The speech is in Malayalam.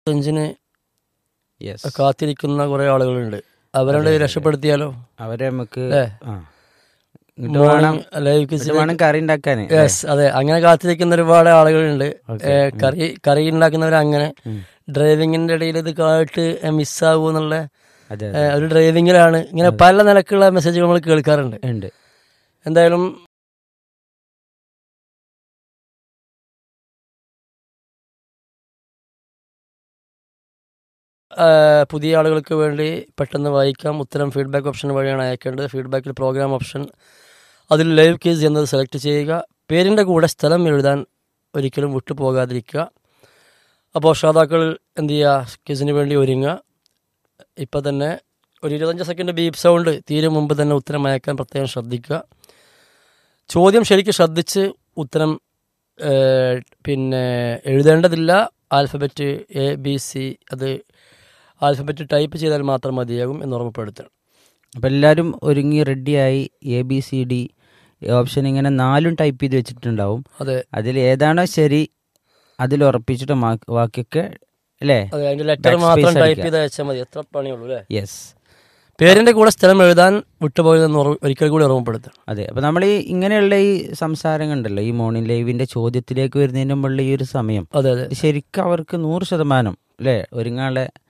അഞ്ചിന് യെസ് കാത്തിരിക്കുന്ന കുറെ ആളുകളുണ്ട് അവരെ രക്ഷപ്പെടുത്തിയാലോ അവരെ നമുക്ക് അല്ലേ? ആ ഇങ്ങോട്ട് വേണം ലൈവ് ഇങ്ങോട്ട് വേണം കറി ഉണ്ടാക്കാന് യെസ് അതെ അങ്ങനെ കാത്തിരിക്കുന്ന ഒരുപാട് ആളുകളുണ്ട് ഏ, കറി കറി ഉണ്ടാക്കുന്നവർ അങ്ങനെ ഉം. ഡ്രൈവിങ്ങിന്റെ ഇടയിൽ ഇത് കാട്ട് മിസ്സാകൂ എന്നുള്ള അതെ ഏ, ഒരു ഡ്രൈവിങ്ങിലാണ് ഇങ്ങനെ പല നിലക്കുള്ള മെസ്സേജുകൾ നമ്മൾ കേൾക്കാറുണ്ട് ഉണ്ട് എന്തായാലും ആ, പുതിയ ആളുകൾക്ക് വേണ്ടി പെട്ടെന്ന് വായിക്കാം ഉത്തരം ഫീഡ്ബാക്ക് ഓപ്ഷൻ വഴിയാണ് അയക്കേണ്ടത് ഫീഡ്ബാക്കിൽ പ്രോഗ്രാം ഓപ്ഷൻ അതിൽ ലൈവ് കേസ് എന്നത് സെലക്ട് ചെയ്യുക പേരിൻ്റെ കൂടെ സ്ഥലം എഴുതാൻ ഒരിക്കലും വിട്ടുപോകാതിരിക്കുക അപ്പോൾ ശ്രോതാക്കൾ എന്ത് ചെയ്യുക കേസിന് വേണ്ടി ഒരുങ്ങുക ഇപ്പം തന്നെ ഒരു ഇരുപത്തഞ്ച് സെക്കൻഡ് ബീപ്പ് സൗണ്ട് തീരും മുമ്പ് തന്നെ ഉത്തരം അയക്കാൻ പ്രത്യേകം ശ്രദ്ധിക്കുക ചോദ്യം ശരിക്കും ശ്രദ്ധിച്ച് ഉത്തരം ഏഹ്, പിന്നെ എഴുതേണ്ടതില്ല ആൽഫബറ്റ് എ ബി സി അത് ആൽഫബറ്റ് ടൈപ്പ് ചെയ്താൽ മാത്രം മതിയാകും എന്ന് ഓർമ്മപ്പെടുത്തണം അപ്പം എല്ലാവരും ഒരുങ്ങി റെഡിയായി A B C D option ഇങ്ങനെ നാലും ടൈപ്പ് ചെയ്ത് വെച്ചിട്ടുണ്ടാവും അതെ അതിൽ ഏതാണോ ശരി അതിൽ ഉറപ്പിച്ചിട്ട് മാ- ബാക്കിയൊക്കെ അല്ലേ അതെ അതിന്റെ ലെറ്റർ Backspace മാത്രം ടൈപ്പ് അടിക്കുക. ചെയ്ത് അയച്ചാൽ മതി എത്ര പണിയുള്ളൂ അല്ലേ യെസ് പേരിന്റെ കൂടെ സ്ഥലം എഴുതാൻ വിട്ടുപോയതെന്ന് ഓർമ്മ- ഒരിക്കൽ കൂടി ഓർമ്മപ്പെടുത്തണം അതെ അപ്പം നമ്മൾ ഈ ഇങ്ങനെയുള്ള ഈ സംസാരങ്ങൾ ഉണ്ടല്ലോ ഈ മോർണിംഗ് ലൈവിന്റെ ചോദ്യത്തിലേക്ക് വരുന്നതിന് മുമ്പുള്ള ഈ ഒരു സമയം അതെ അതെ ഇത് ശരിക്കും അവർക്ക് നൂറ് ശതമാനം അല്ലേ ഒരുങ്ങാനുള്ള